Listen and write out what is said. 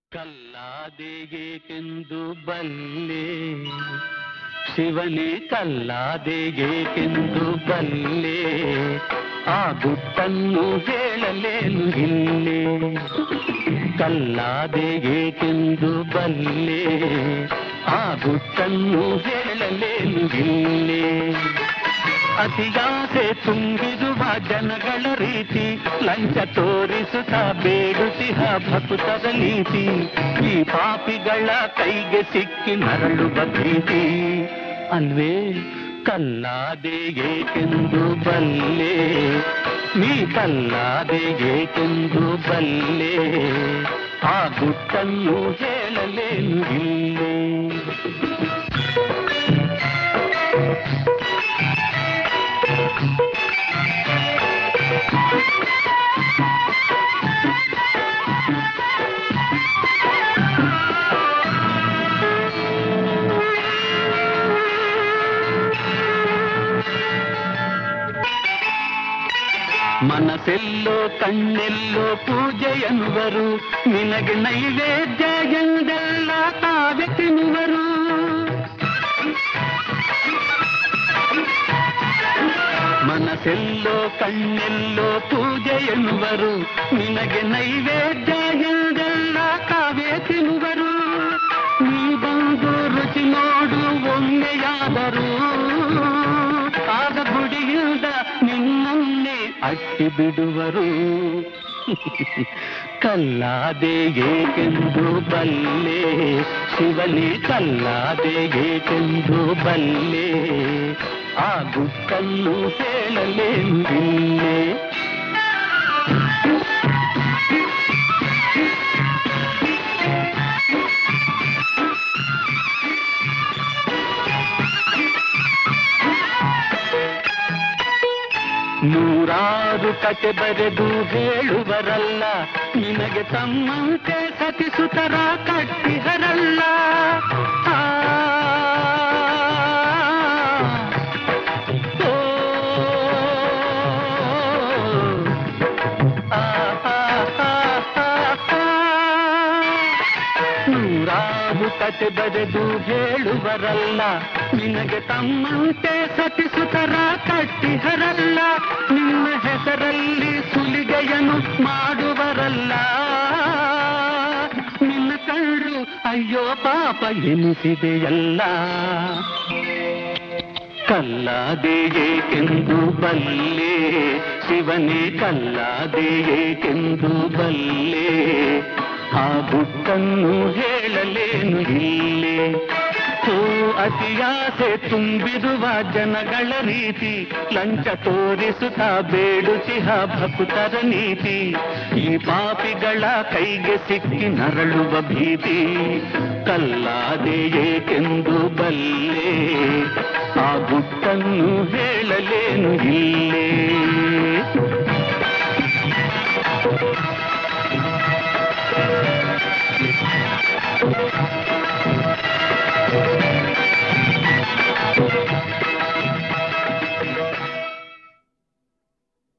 ಕಲ್ಲಾದೆಗೇಕೆಂದು ಬಲ್ಲೆ ಶಿವನೇ ಕಲ್ಲಾದೆಗೇಕೆಂದು ಬಲ್ಲೆ ಆ ಗುಟ್ಟನ್ನು ಹೇಳಲೇನು ಇಲ್ಲೇ ಕಲ್ಲಾದೆಗೇಕೆಂದು ಬಲ್ಲೆ ಆ ಗುಟ್ಟನ್ನು ಹೇಳಲೇನು ಇಲ್ಲೇ ಅತಿಯಾಸೆ ತುಂಬಿರುವ ಜನಗಳ ರೀತಿ ಲಂಚ ತೋರಿಸುತ್ತಾ ಬೇಡುತ್ತಿಹ ಭಕ್ತರ ನೀತಿ ಈ ಪಾಪಿಗಳ ಕೈಗೆ ಸಿಕ್ಕಿ ನರಳುವ ಭೀತಿ ಅಲ್ವೇ ಕಲ್ಲಾದೆ ಏಕೆಂದು ಬಲ್ಲೆ ನೀ ಕಲ್ಲಾದೆ ಏಕೆಂದು ಬಲ್ಲೆ ಆ ಗುಟ್ಟನ್ನು ಹೇಳಲೇನು ಇಲ್ಲೇ ಮನಸ್ಸೆಲ್ಲೋ ಕಣ್ಣೆಲ್ಲೋ ಪೂಜೆಯನ್ನುವರು ನಿನಗೆ ನೈವೇದ್ಯ ಎಂದೆಲ್ಲ ತಾವೆ ತಿನ್ನುವರು ಮನಸ್ಸೆಲ್ಲೋ ಕಣ್ಣೆಲ್ಲೋ ಪೂಜೆ ಎನ್ನುವರು ನಿನಗೆ ನೈವೇದ್ಯ ಎಂದೆಲ್ಲ ತಾವೇ ತಿನ್ನುವರು ನೀ ಬಂದು ರುಚಿ ನೋಡು ಒಮ್ಮೆಯಾದರೂ ಆಗ ಗುಡಿಯಿಂದ ನಿನ್ನನ್ನೇ ಅಟ್ಟಿ ಬಿಡುವರು ಕಲ್ಲಾದೆ ಏಕೆಂದು ಬಲ್ಲೆ ಶಿವನೇ ಕಲ್ಲಾದೆ ಏಕೆಂದು ಬಲ್ಲೆ ಆ ಗುಟ್ಟನ್ನು ಹೇಳಲೇನು ಇಲ್ಲೇ ನೂರಾರು ಕತೆ ಬರೆದು ಹೇಳುವರಲ್ಲ ನಿನಗೆ ತಮ್ಮಂತೆ ಸತಿಸುತರ ಕಟ್ಟಿಹರಲ್ಲ ಆ, ಓ, ಆ, ಆ, ಆ, ಆ, ಆ. ನೂರಾರು ಕತೆ ಬರೆದು ಹೇಳುವರಲ್ಲ ನಿನಗೆ ತಮ್ಮಂತೆ ಸತಿಸುತರ ಕಟ್ಟಿಹರಲ್ಲ ನಿನ್ನ ಹೆಸರಲ್ಲಿ ಸುಲಿಗೆಯನ್ನು ಮಾಡುವರಲ್ಲ ನಿನ್ನ ಕಂಡು ಅಯ್ಯೋ ಪಾಪ ಎನಿಸಿದೆಯಲ್ಲ ಕಲ್ಲಾದೆ ಏಕೆಂದು ಬಲ್ಲೆ ಶಿವನೇ ಕಲ್ಲಾದೆ ಏಕೆಂದು ಬಲ್ಲೆ ಆ ಗುಟ್ಟನ್ನು ಹೇಳಲೇನು ಇಲ್ಲೇ ಓ ಅತಿಯಾಸೆ ತುಂಬಿರುವ ಜನಗಳ ರೀತಿ ಲಂಚ ತೋರಿಸುತ್ತಾ ಬೇಡುತ್ತಿಹ ಭಕ್ತರ ನೀತಿ ಈ ಪಾಪಿಗಳ ಕೈಗೆ ಸಿಕ್ಕಿ ನರಳುವ ಭೀತಿ ಕಲ್ಲಾದೆ ಏಕೆಂದು ಬಲ್ಲೆ ಆ ಗುಟ್ಟನ್ನು ಹೇಳಲೇನು ಇಲ್ಲೇ